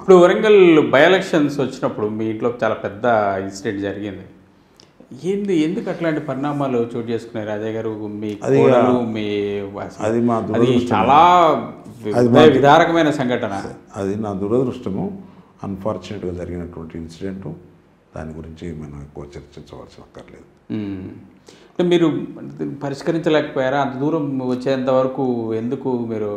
ఇప్పుడు Warangal by elections వచ్చినప్పుడు మీ ఇంట్లో చాలా పెద్ద ఇన్సిడెంట్ జరిగింది ఏంది ఎందుకు అట్లాంటి పరిణామాలు చోటు చేసుకున్నాయి రాజా గారు మీ అది కోడలు మీ అది మా అది దురదృష్టం చాలా హృదయ విదారకమైన సంఘటన అది నా దురదృష్టము అన్ఫార్చునేట్గా జరిగినటువంటి ఇన్సిడెంట్ దాని గురించి మనం ఎక్కువ చర్చించవలసిన అక్కర్లేదు మ్మ్. అంటే మీరు పరిష్కరించలేకపోయారా అంత దూరం వచ్చేంత వరకు ఎందుకు మీరు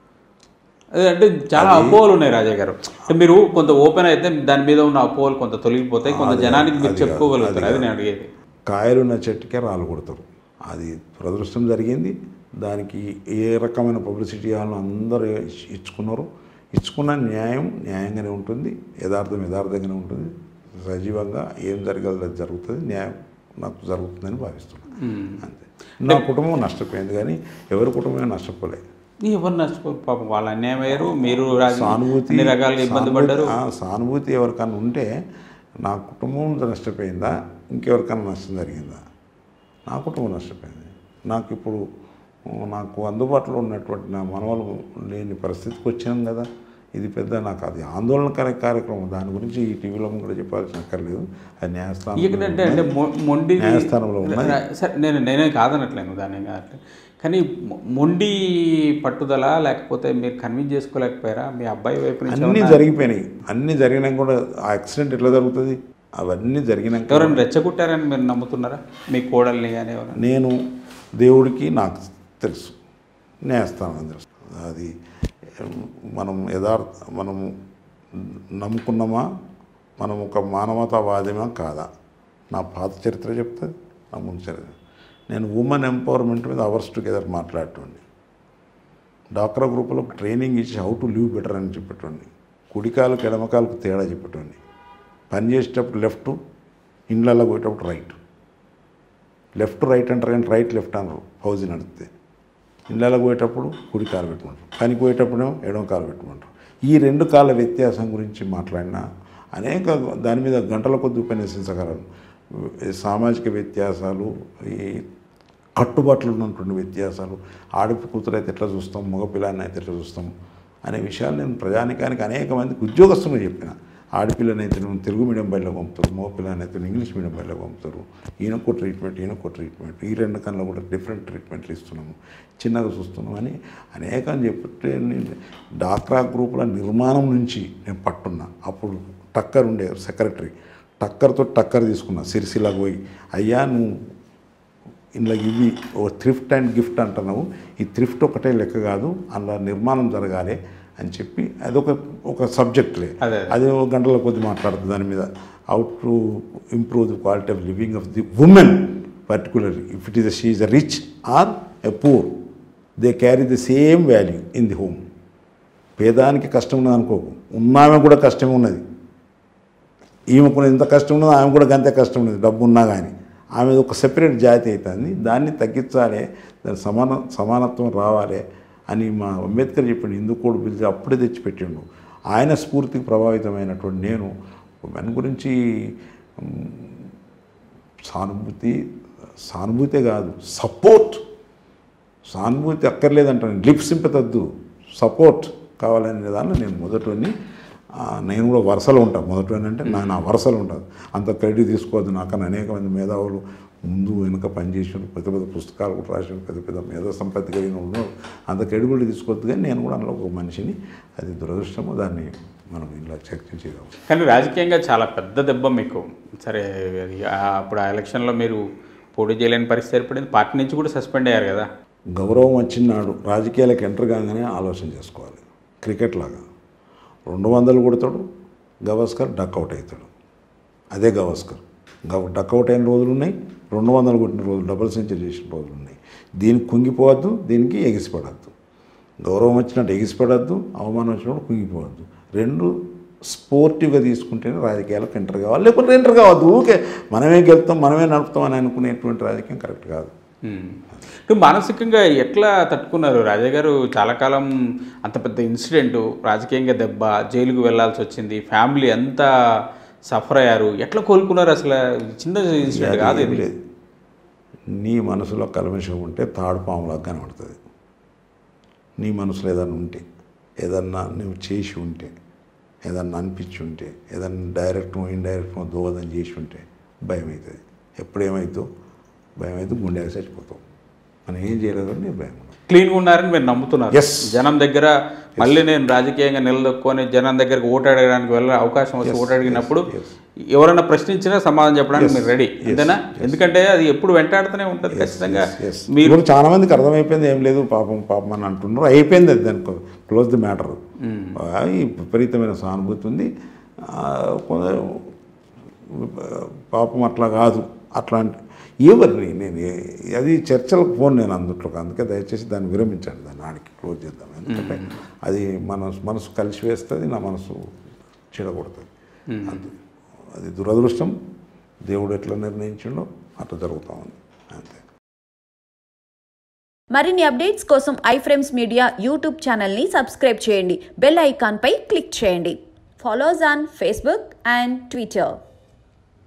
అదే అంటే చాలా అపోహలు ఉన్నాయి రాజా గారు అంటే మీరు కొంత ఓపెన్ అయితే దాని మీద ఉన్న అపోహలు కొంత తొలగిపోతాయి కొంత జనానికి మీరు చెప్పుకోగలుగుతారు అది నేను అడిగేది కాయలు ఉన్న చెట్టుకే రాళ్ళు కొడతారు అది దురదృష్టం జరిగింది దానికి ఏ రకమైన పబ్లిసిటీ ఇవ్వాలో అందరూ ఇచ్- ఇచ్చుకున్నారు ఇచ్చుకున్న న్యాయం న్యాయంగానే ఉంటుంది యథార్థం యథార్థంగానే ఉంటుంది సజీవంగా ఏం జరగాలి అది జరుగుతుంది న్యాయం నాకు జరుగుతుందని భావిస్తున్నాను అంతే నా కుటుంబం నష్టపోయింది కానీ ఎవరి కుటుంబమే నష్టపోలేదు ఎవరు నష్టపో పాపం వాళ్ళ అన్యాయం అయ్యారు మీరు రాజ- సానుభూతి అన్ని రకాలుగా ఇబ్బంది పడ్డారు సానుభూతి- ఆ, సానుభూతి ఎవరికన్నా ఉంటే నా కుటుంబం నష్టపోయిందా ఇంకెవరికన్నా నష్టం జరిగిందా నా కుటుంబం నష్టపోయింది నాకు ఇప్పుడు ఆ, నాకు అందుబాటులో ఉన్నటువంటి నా మనవలు లేని పరిస్థితికి వచ్చాను కదా ఇది పెద్ద నాకు అది ఆందోళనకర కార్యక్రమం దాని గురించి ఈ టీవీలో కూడా చెప్పాల్సిన అక్కర్లేదు అది న్యాయస్థానం ఎందుకంటే అంటే మొ- మొండి న్యాయస్థానంలో ఉన్నది. సరే నేను నేనే కాదనట్లేను దాన్ని కాదట్లేదు కానీ మొ- మొండి పట్టుదల లేకపోతే మీరు కన్విన్స్ చేసుకోలేకపోయారా మీ అబ్బాయి వైపు నుంచి అన్నీ జరిగిపోయినాయి అన్నీ జరిగినాక కూడా ఆ యాక్సిడెంట్ ఎట్లా జరుగుతుంది అవన్నీ జరిగినాక ఎవరైనా రెచ్చగొట్టారని మీరు నమ్ముతున్నారా మీ కోడల్ని కానీ ఎవరైనా నేను దేవుడికి నాకు తెలుసు న్యాయస్థానం తెలుసు అది మనం యథార్థ మనము నమ్ముకున్నామా మనం ఒక మానవతావాదమా కాదా నా పాత చరిత్ర చెప్తుంది నా ముందు చరిత్ర నేను ఉమెన్ ఎంపవర్మెంట్ మీద అవర్స్ టుగెదర్ మాట్లాడేటండి డాక్రా గ్రూపులో ట్రైనింగ్ ఇచ్చి హౌ టు లివ్ బెటర్ అని చెప్పేటండి కుడికాలకు ఎడమకాలకు తేడా చెప్పేటండి పని చేసేటప్పుడు లెఫ్ట్ ఇండ్లలో పోయేటప్పుడు రైట్ లెఫ్ట్ రైట్ అంటారు కానీ రైట్ లెఫ్ట్ అనరు హౌజ్ నడిస్తే ఇళ్ళకి పోయేటప్పుడు కుడి కాలు పెట్టుకుంటారు పనికి పోయేటప్పుడేమో ఎడమ కాలు పెట్టుకుంటారు ఈ రెండు కాళ్ళ వ్యత్యాసం గురించి మాట్లాడినా అనేక దాని మీద గంటల కొద్ది ఉపన్యసించగలను సామాజిక వ్యత్యాసాలు ఈ కట్టుబాట్లు ఉన్నటువంటి వ్యత్యాసాలు ఆడపి కూతురు అయితే ఎట్లా చూస్తాం మగపిల్లాన్ని అయితే ఎట్లా చూస్తాం అనే విషయాలు నేను ప్రజానికానికి అనేక మందికి ఉద్యోగస్తులు చెప్పిన ఆడపిల్లనైతే నువ్వు తెలుగు మీడియం బయటలో పంపుతారు మగపిల్లనైతే ఇంగ్లీష్ మీడియం బయటలో పంపుతారు ఈయనకో ట్రీట్మెంట్ ఈయనకో ట్రీట్మెంట్ ఈ రెండు కన్నా కూడా డిఫరెంట్ ట్రీట్మెంట్లు ఇస్తున్నాము చిన్నగా చూస్తున్నాం అని అనేకం చెప్తే నేను డాక్రా గ్రూపుల నిర్మాణం నుంచి నేను పట్టున్నా అప్పుడు టక్కర్ ఉండే సెక్రటరీ టక్కర్తో టక్కర్ తీసుకున్నా సిరిసిల్లకు పోయి అయ్యా నువ్వు ఇందులో ఇవి ఓ థ్రిఫ్ట్ అండ్ గిఫ్ట్ అంటున్నావు ఈ థ్రిఫ్ట్ ఒకటే లెక్క కాదు అందులో నిర్మాణం జరగాలి అని చెప్పి అదొక ఒక సబ్జెక్ట్లే అదే. అది ఒక గంటల కొద్ది మాట్లాడుతుంది దాని మీద how to improve the quality of living of the women particularly if it is she a rich or a poor they carry the same value in the home పేదానికి కష్టం ఉన్నది అనుకోకు ఉన్నామె కూడా కష్టమే ఉన్నది ఈమెకు ఎంత కష్టం ఉన్నదో ఆమె కూడా అంతే కష్టం ఉన్నది డబ్బు ఉన్నా కానీ ఆమె ఒక సెపరేట్ జాతి అవుతుంది దాన్ని తగ్గించాలి దాని సమాన సమానత్వం రావాలి అని మా అంబేద్కర్ చెప్పిండు హిందూ కోడ్ బిల్ అప్పుడే తెచ్చిపెట్టిండు ఆయన స్ఫూర్తికి ప్రభావితమైనటువంటి నేను ఉమెన్ గురించి మ్, సానుభూతి సానుభూతే కాదు సపోర్ట్ సానుభూతి అక్కర్లేదంటాను లిప్ సింపతద్దు సపోర్ట్ కావాలనే దానిలో నేను మొదటిని ఆ, నేను కూడా వరుసలో ఉంటాను మొదటి అంటే నా నా వరుసలో ఉంటుంది అంత క్రెడిట్ తీసుకోవద్దు నాకన్నా అనేక మంది మేధావులు ముందు వెనుక పనిచేసిన పెద్ద పెద్ద పుస్తకాలు కూడా రాసిన పెద్ద పెద్ద మేధా సంపత్తి కలిగిన వాళ్ళు ఉన్నారు. అంత క్రెడిబిలిటీ తీసుకోవద్దు కానీ నేను కూడా అందులో ఒక మనిషిని అది దురదృష్టము దాన్ని మనం ఇలా చర్చించేదాం కానీ రాజకీయంగా చాలా పెద్ద దెబ్బ మీకు సరే అది ఆ- అప్పుడు ఆ ఎలక్షన్లో మీరు పోటీ చేయలేని పరిస్థితి ఏర్పడింది పార్టీ నుంచి కూడా సస్పెండ్ అయ్యారు కదా గౌరవం వచ్చినాడు రాజకీయాలకు ఎంటర్ కాగానే ఆలోచన చేసుకోవాలి క్రికెట్ లాగా రెండు వందలు కొడతాడు గవాస్కర్ డక్అవుట్ అవుతాడు అదే గవాస్కర్ గవ డక్అవుట్ అయిన రోజులు ఉన్నాయి రెండు వందలు కొట్టిన రోజులు డబుల్ సెంచరీ చేసిన రోజులు ఉన్నాయి దీనికి కుంగిపోవద్దు దీనికి ఎగిసిపడద్దు గౌరవం వచ్చినట్టు ఎగిసిపడద్దు అవమానం వచ్చినప్పుడు కుంగిపోవద్దు రెండు స్పోర్టివ్గా తీసుకుంటేనే రాజకీయాలకు ఎంటర్ కావాలి లేకపోతే ఎంటర్ కావద్దు ఊకే మనమే గెలుస్తాం మనమే నడుపుతాం అని అనుకునేటువంటి రాజకీయం కరెక్ట్ కాదు మ్మ్. ఇప్పుడు మానసికంగా ఎట్లా తట్టుకున్నారు రాజా గారు చాలా కాలం అంత పెద్ద ఇన్సిడెంట్ రాజకీయంగా దెబ్బ జైలుకు వెళ్ళాల్సి వచ్చింది ఫ్యామిలీ అంతా సఫర్ అయ్యారు ఎట్లా కోలుకున్నారు అసలు చిన్న ఇన్సిడెంట్ కాదు ఏం ఇది లేదు నీ మనసులో కల్మషం ఉంటే తాడు పాములాగా కనబడుతుంది నీ మనసులో ఏదన్నా ఉంటే ఏదన్నా నువ్వు చేసి ఉంటే ఏదన్నా అనిపించి ఉంటే ఏదన్నా డైరెక్ట్ ఇండైరెక్ట్ దోహదం చేసి ఉంటే భయం అవుతుంది ఎప్పుడు ఏమవుతుందో భయం అయితే గుండె చచ్చిపోతాం మనం ఏం చేయలేదు అని భయం క్లీన్గా ఉన్నారని మీరు నమ్ముతున్నారు Yes. జనం దగ్గర మళ్ళీ నేను రాజకీయంగా నిలదొక్కుని జనం దగ్గరికి ఓటు అడగడానికి వెళ్ళే అవకాశం వచ్చి ఓటు అడిగినప్పుడు ఎవరైనా ప్రశ్నించినా సమాధానం చెప్పడానికి మీరు రెడీ అంతేనా ఎందుకంటే అది ఎప్పుడు వెంటాడుతూనే ఉంటుంది ఖచ్చితంగా Yes. మీరు ఇప్పుడు చాలా మందికి అర్థమైపోయింది ఏం లేదు పాపం పాపం అని అంటున్నారు అయిపోయింది అది దానికి క్లోజ్ ది మ్యాటర్ ఈ విపరీతమైన సానుభూతి ఉంది ఆ, కొందరు పాపం అట్లా కాదు అట్లాంటి ఎవరిని నేను ఏ- అది చర్చలకు ఫోన్ నేను అందుట్లో అందుకే దయచేసి దాన్ని విరమించండి దాన్ని ఆడికి క్లోజ్ చేద్దాం ఎందుకంటే అది మన మనసు కలిసి వేస్తుంది నా మనసు చెడగొడుతుంది అది అది దురదృష్టం దేవుడు ఎట్లా నిర్ణయించిండో అట్లా జరుగుతూ ఉంది అంతే మరిన్ని అప్డేట్స్ కోసం ఐఫ్రేమ్స్ మీడియా యూట్యూబ్ ఛానల్ని సబ్స్క్రైబ్ చేయండి బెల్ ఐకాన్పై క్లిక్ చేయండి follows on Facebook and Twitter